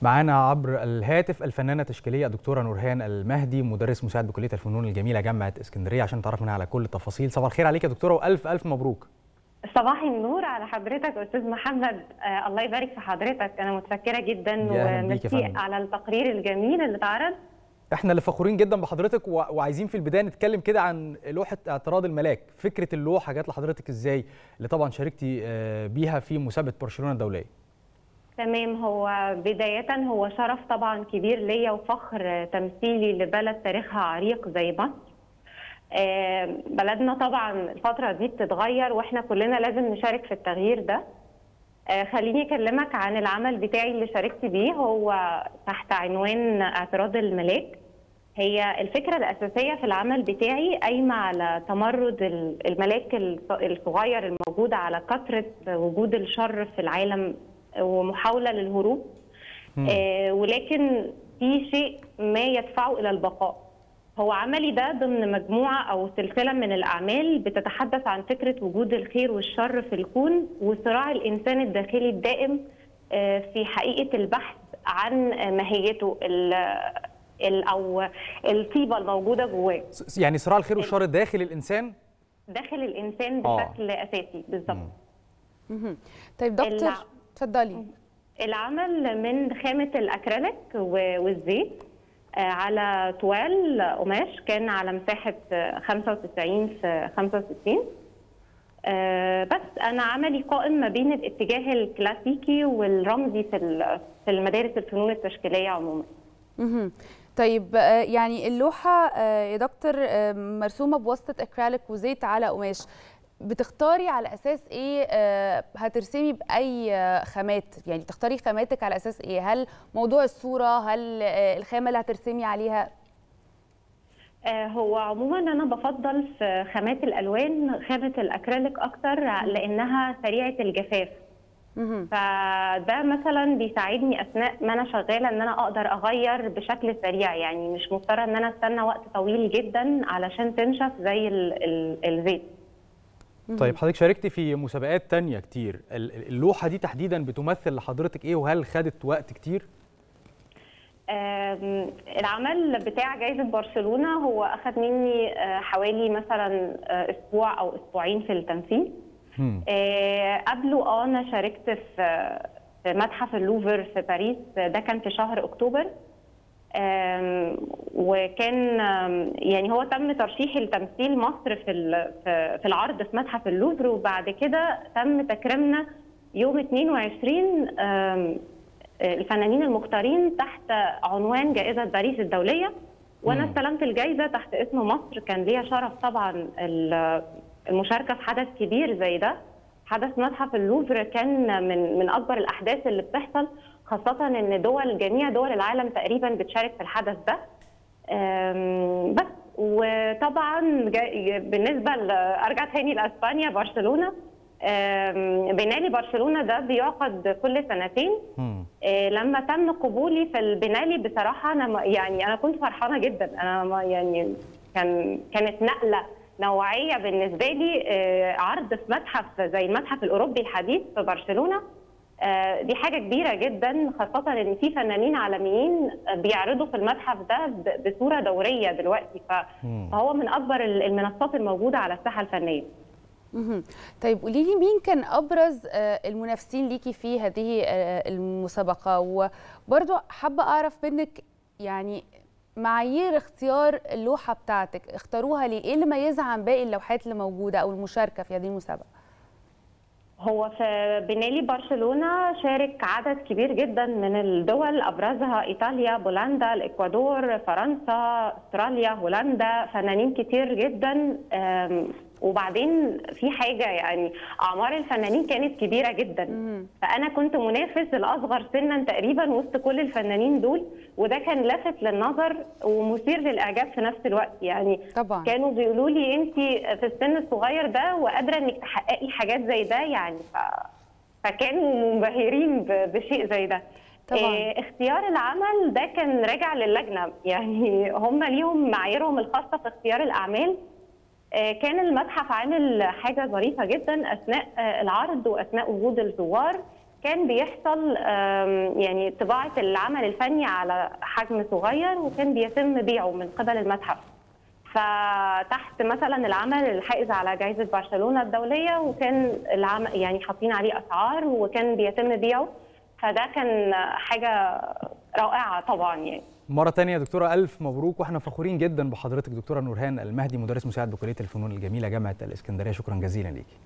معانا عبر الهاتف الفنانة التشكيلية الدكتورة نورهان المهدي مدرس مساعد بكلية الفنون الجميلة جامعة اسكندرية عشان نتعرف منها على كل التفاصيل صباح الخير عليك يا دكتورة وألف ألف مبروك صباح النور على حضرتك استاذ محمد آه الله يبارك في حضرتك انا متشكره جدا وميرسي على التقرير الجميل اللي اتعرض احنا اللي فخورين جدا بحضرتك و... وعايزين في البدايه نتكلم كده عن لوحه اعتراض الملاك فكره اللوحه جات لحضرتك ازاي اللي طبعا شاركتي بيها في مسابقه برشلونه الدوليه تمام هو بداية هو شرف طبعا كبير ليا وفخر تمثيلي لبلد تاريخها عريق زي مصر بلدنا طبعا الفترة دي بتتغير واحنا كلنا لازم نشارك في التغيير ده خليني اكلمك عن العمل بتاعي اللي شاركت بيه هو تحت عنوان اعتراض الملاك هي الفكرة الأساسية في العمل بتاعي قايمة على تمرد الملاك الصغير الموجود على كثرة وجود الشر في العالم ومحاولة للهروب آه ولكن في شيء ما يدفعه إلى البقاء هو عملي ده ضمن مجموعة أو سلسلة من الأعمال بتتحدث عن فكرة وجود الخير والشر في الكون وصراع الإنسان الداخلي الدائم في حقيقة البحث عن ماهيته ال أو الطيبة الموجودة جواه يعني صراع الخير والشر داخل الإنسان؟ داخل الإنسان بشكل آه. أساسي بالظبط طيب دكتور اتفضلي العمل من خامة الأكريليك والزيت على توال قماش كان على مساحة 95 في 65 بس أنا عملي قائم ما بين الاتجاه الكلاسيكي والرمزي في في المدارس الفنون التشكيلية عموما. طيب يعني اللوحة يا دكتور مرسومة بواسطة أكريليك وزيت على قماش بتختاري على اساس ايه هترسمي باي خامات يعني تختاري خاماتك على اساس ايه هل موضوع الصوره هل الخامه اللي هترسمي عليها هو عموما انا بفضل في خامات الالوان خامه الاكريليك اكتر لانها سريعه الجفاف فده مثلا بيساعدني اثناء ما انا شغاله ان انا اقدر اغير بشكل سريع يعني مش مضطره ان انا استنى وقت طويل جدا علشان تنشف زي الزيت طيب حضرتك شاركتي في مسابقات تانية كتير اللوحة دي تحديدا بتمثل لحضرتك ايه وهل خدت وقت كتير؟ العمل بتاع جائزة برشلونة هو أخذ مني حوالي مثلا أسبوع أو أسبوعين في التنفيذ قبله اه أنا شاركت في متحف اللوفر في باريس ده كان في شهر أكتوبر وكان يعني هو تم ترشيحي لتمثيل مصر في في العرض في متحف اللوفر وبعد كده تم تكريمنا يوم 22 الفنانين المختارين تحت عنوان جائزه باريس الدوليه وانا استلمت الجائزه تحت اسم مصر كان ليا شرف طبعا المشاركه في حدث كبير زي ده حدث متحف اللوفر كان من من اكبر الاحداث اللي بتحصل خاصة إن دول جميع دول العالم تقريبا بتشارك في الحدث ده بس وطبعا بالنسبة أرجع تاني لأسبانيا برشلونة بنالي برشلونة ده بيعقد كل سنتين لما تم قبولي في البنالي بصراحة أنا يعني أنا كنت فرحانة جدا أنا يعني كان كانت نقلة نوعية بالنسبة لي عرض في متحف زي المتحف الأوروبي الحديث في برشلونة دي حاجه كبيره جدا خاصه ان في فنانين عالميين بيعرضوا في المتحف ده بصوره دوريه دلوقتي فهو من اكبر المنصات الموجوده على الساحه الفنيه. طيب قولي لي مين كان ابرز المنافسين ليكي في هذه المسابقه وبرضه حابه اعرف منك يعني معايير اختيار اللوحه بتاعتك اختاروها ليه؟ ايه اللي ميزها عن باقي اللوحات اللي موجوده او المشاركه في هذه المسابقه؟ هو في بنالي برشلونه شارك عدد كبير جدا من الدول ابرزها ايطاليا، بولندا، الاكوادور، فرنسا، استراليا، هولندا، فنانين كتير جدا وبعدين في حاجه يعني اعمار الفنانين كانت كبيره جدا فانا كنت منافس الاصغر سنا تقريبا وسط كل الفنانين دول وده كان لافت للنظر ومثير للاعجاب في نفس الوقت يعني طبعا كانوا بيقولوا لي انت في السن الصغير ده وقادره انك تحققي حاجات زي ده يعني ف... فكانوا منبهرين بشيء زي ده طبعا. اختيار العمل ده كان راجع للجنه يعني هم ليهم معاييرهم الخاصه في اختيار الاعمال كان المتحف عامل حاجه ظريفه جدا اثناء العرض واثناء وجود الزوار كان بيحصل آم، يعني طباعه العمل الفني على حجم صغير وكان بيتم بيعه من قبل المتحف فتحت مثلا العمل الحائز على جائزه برشلونه الدوليه وكان العمل يعني حاطين عليه اسعار وكان بيتم بيعه فده كان حاجه رائعه طبعا يعني مرة تانية يا دكتورة ألف مبروك وإحنا فخورين جدا بحضرتك دكتورة نورهان المهدي مدرس مساعد بكلية الفنون الجميلة جامعة الإسكندرية شكرا جزيلا ليكي